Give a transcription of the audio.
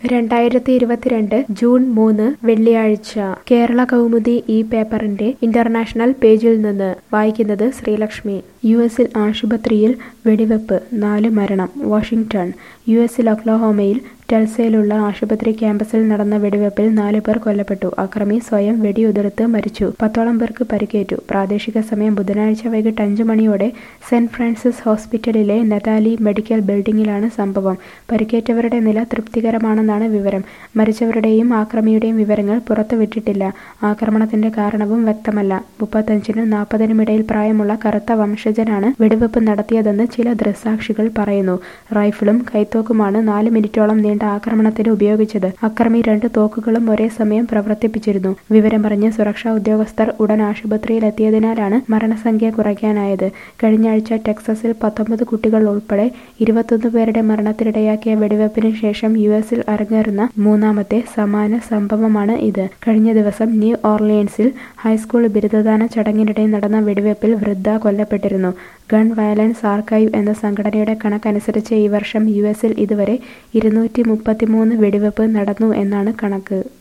രണ്ടായിരത്തി ഇരുപത്തിരണ്ട് ജൂൺ മൂന്ന് വെള്ളിയാഴ്ച കേരള കൗമുദി ഈ പേപ്പറിന്റെ ഇന്റർനാഷണൽ പേജിൽ നിന്ന് വായിക്കുന്നത് ശ്രീലക്ഷ്മി യു എസിൽ ആശുപത്രിയിൽ വെടിവെപ്പ് നാല് മരണം വാഷിംഗ്ടൺ യു എസിൽ ഒക്ലഹോമയിൽ ടെൽസയിലുള്ള ആശുപത്രി ക്യാമ്പസിൽ നടന്ന വെടിവെപ്പിൽ നാല് പേർ കൊല്ലപ്പെട്ടു അക്രമി സ്വയം വെടിയുതിർത്ത് മരിച്ചു പത്തോളം പേർക്ക് പരിക്കേറ്റു പ്രാദേശിക സമയം ബുധനാഴ്ച വൈകിട്ട് അഞ്ചു മണിയോടെ സെന്റ് ഫ്രാൻസിസ് ഹോസ്പിറ്റലിലെ നതാലി മെഡിക്കൽ ബിൽഡിംഗിലാണ് സംഭവം പരിക്കേറ്റവരുടെ നില തൃപ്തികരമാണെന്നാണ് വിവരം മരിച്ചവരുടെയും ആക്രമിയുടെയും വിവരങ്ങൾ പുറത്തുവിട്ടിട്ടില്ല ആക്രമണത്തിന്റെ കാരണവും വ്യക്തമല്ല മുപ്പത്തഞ്ചിനും നാൽപ്പതിനും ഇടയിൽ പ്രായമുള്ള കറുത്ത വംശജനാണ് വെടിവെപ്പ് നടത്തിയതെന്ന് ചില ദൃക്സാക്ഷികൾ പറയുന്നു റൈഫിളും കൈത്തോക്കുമാണ് നാല് മിനിറ്റോളം നീണ്ട ആക്രമണത്തിന് ഉപയോഗിച്ചത് അക്രമി രണ്ട് തോക്കുകളും ഒരേ സമയം പ്രവർത്തിപ്പിച്ചിരുന്നു വിവരമറിഞ്ഞ് സുരക്ഷാ ഉദ്യോഗസ്ഥർ ഉടൻ ആശുപത്രിയിലെത്തിയതിനാലാണ് മരണസംഖ്യ കുറയ്ക്കാനായത് കഴിഞ്ഞ ആഴ്ച ടെക്സസിൽ പത്തൊമ്പത് കുട്ടികൾ ഉൾപ്പെടെ ഇരുപത്തൊന്ന് പേരുടെ മരണത്തിനിടയാക്കിയ വെടിവെപ്പിന് ശേഷം യു എസിൽ അരങ്ങേറുന്ന മൂന്നാമത്തെ സമാന സംഭവമാണ് ഇത് കഴിഞ്ഞ ദിവസം ന്യൂ ഓർലിയൻസിൽ ഹൈസ്കൂൾ ബിരുദദാന ചടങ്ങിനിടെ നടന്ന വെടിവെപ്പിൽ വൃദ്ധ കൊല്ലപ്പെട്ടിരുന്നു ഗൺ വയലൻസ് ആർക്കൈവ് എന്ന സംഘടനയുടെ കണക്കനുസരിച്ച് ഈ വർഷം യു എസിൽ ഇതുവരെ ഇരുന്നൂറ്റി മുപ്പത്തിമൂന്ന് വെടിവെപ്പ് നടന്നു എന്നാണ് കണക്ക്